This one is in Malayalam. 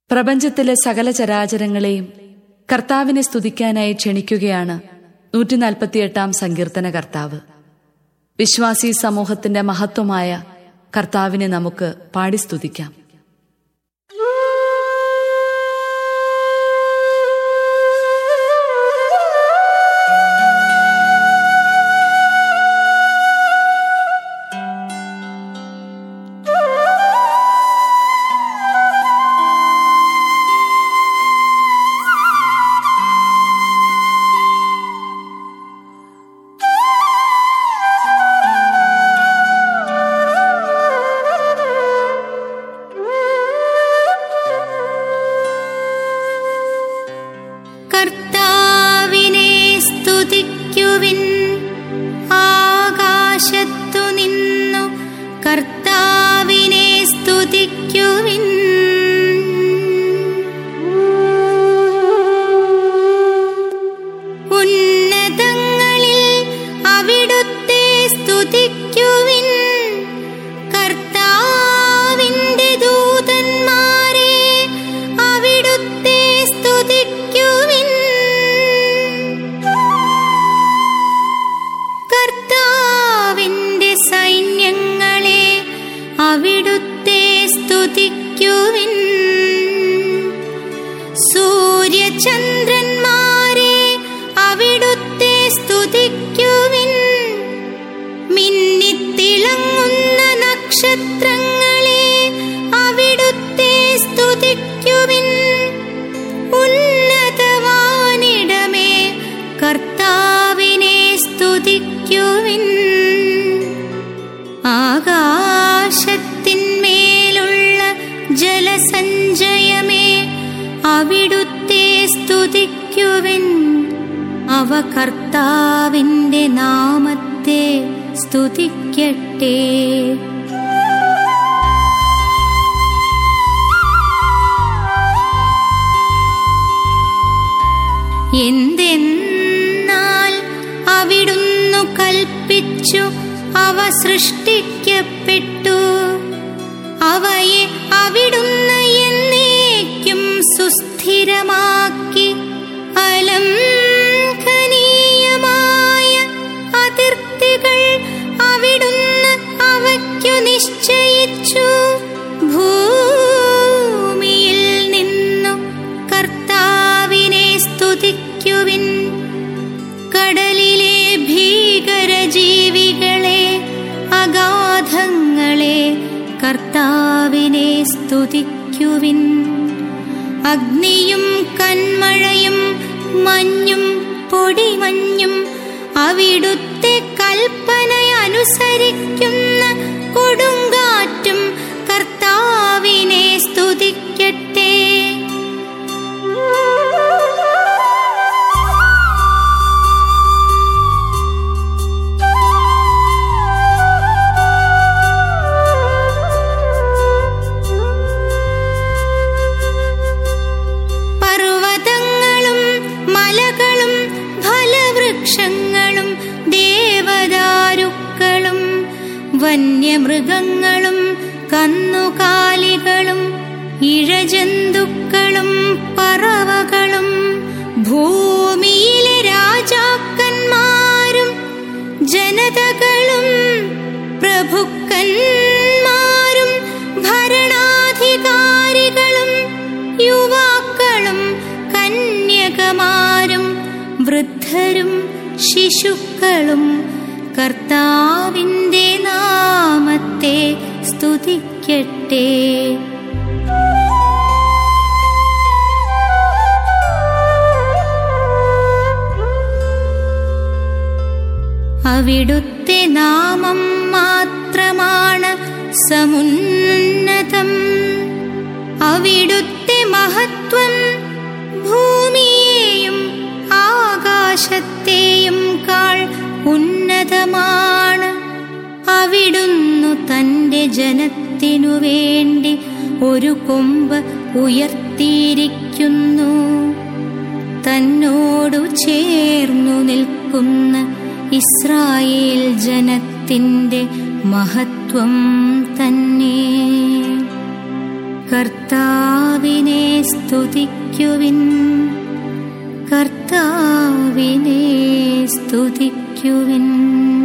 പ്രപഞ്ചത്തിലെ സകല ചരാചരങ്ങളെയും കർത്താവിനെ സ്തുതിക്കാനായി ക്ഷണിക്കുകയാണ് നൂറ്റിനാൽപ്പത്തിയെട്ടാം സങ്കീർത്തന കർത്താവ് വിശ്വാസി സമൂഹത്തിന്റെ മഹത്വമായ കർത്താവിനെ നമുക്ക് പാടി സ്തുതിക്കാം കർത്താവിനെ സ്തുതിക്കുവിൻ ആകാശത്തു നിന്നു കർത്താവിനെ സ്തുതിക്കുവിൻ ഉന്നതങ്ങളിൽ അവിടുത്തെ സ്തുതിക്കുവിൻ കർത്താവിന്റെ ദൂതന്മാരെ അവിടുത്തെ സ്തുതിക്കുവിൻ കർത്താവിന്റെ സൈന്യങ്ങളെ അവിടുത്തെ സ്തുതിക്കുവിൻ സൂര്യചന്ദ്രന്മാരെ അവിടുത്തെ സ്തുതിക്കുവിൻ മിന്നിത്തിളങ്ങുന്ന നക്ഷത്രങ്ങളെ അവിടുത്തെ സ്തുതിക്കുവിൻ ഉന്നതവാനിടമേ കർത്താവിനെ സ്തുതിക്കുവിൻ ആകാശത്തിന്മേലുള്ള ജലസഞ്ചയമേ അവിടുത്തെ സ്തുതിക്കുവിൻ അവ കർത്താവിന്റെ നാമത്തെ സ്തുതിക്കട്ടെ എന്തെന്നാൽ അവിടുന്നു കൽപ്പിച്ചു അവ സൃഷ്ടിക്കപ്പെട്ടു അവയെ അവിടുന്ന് എന്നേക്കും സുസ്ഥിരമാക്കി അലംഘനീയമായ അതിർത്തികൾ അവിടുന്ന് അവയ്ക്കു നിശ്ചയിച്ചു ഭൂമിയിൽ നിന്നു കർത്താവിനെ സ്തുതിക്കുവിൻ കടലിലെ ഭീകരജീവികളെ അഗാധങ്ങളെ കർത്താവിനെ സ്തുതിക്കുവിൻ അഗ്നിയും കന്മഴയും മഞ്ഞും പൊടിമഞ്ഞും അവിടുത്തെ കൽപ്പന അനുസരിക്കുന്ന കൊടുങ്കാറ്റും കർത്താവിനെ സ്തുതിക്കട്ടെ പർവ്വതങ്ങളും മലകളും ഫലവൃക്ഷങ്ങളും ദേവദാരുക്കളും വന്യമൃഗങ്ങളും കന്നുകാലികളും ഇഴജന്തുക്കളും പറവകളും ഭൂമിയിലെ രാജാക്കന്മാരും ജനതകളും പ്രഭുക്കന്മാരും ഭരണാധികാരികളും യുവാക്കളും കന്യകമാരും വൃദ്ധരും ശിശുക്കളും കർത്താവിന്റെ നാമത്തെ സ്തുതിക്കട്ടെ അവിടുത്തെ നാമം മാത്രമാണ് സമുന്നതം അവിടുത്തെ മഹത്വം ഭൂമിയെയും ആകാശത്തെയും കാൾ ഉന്നതമാണ് അവിടുന്നു തന്റെ ജനത്തിനു വേണ്ടി ഒരു കൊമ്പ് ഉയർത്തിയിരിക്കുന്നു തന്നോടു ചേർന്നു നിൽക്കുന്ന ഇസ്രായേൽ ജനത്തിന്റെ മഹത്വം തന്നെ കർത്താവ് കർത്താവിനെ സ്തുതിക്കുവിൻ കർത്താവിനെ സ്തുതിക്കുവിൻ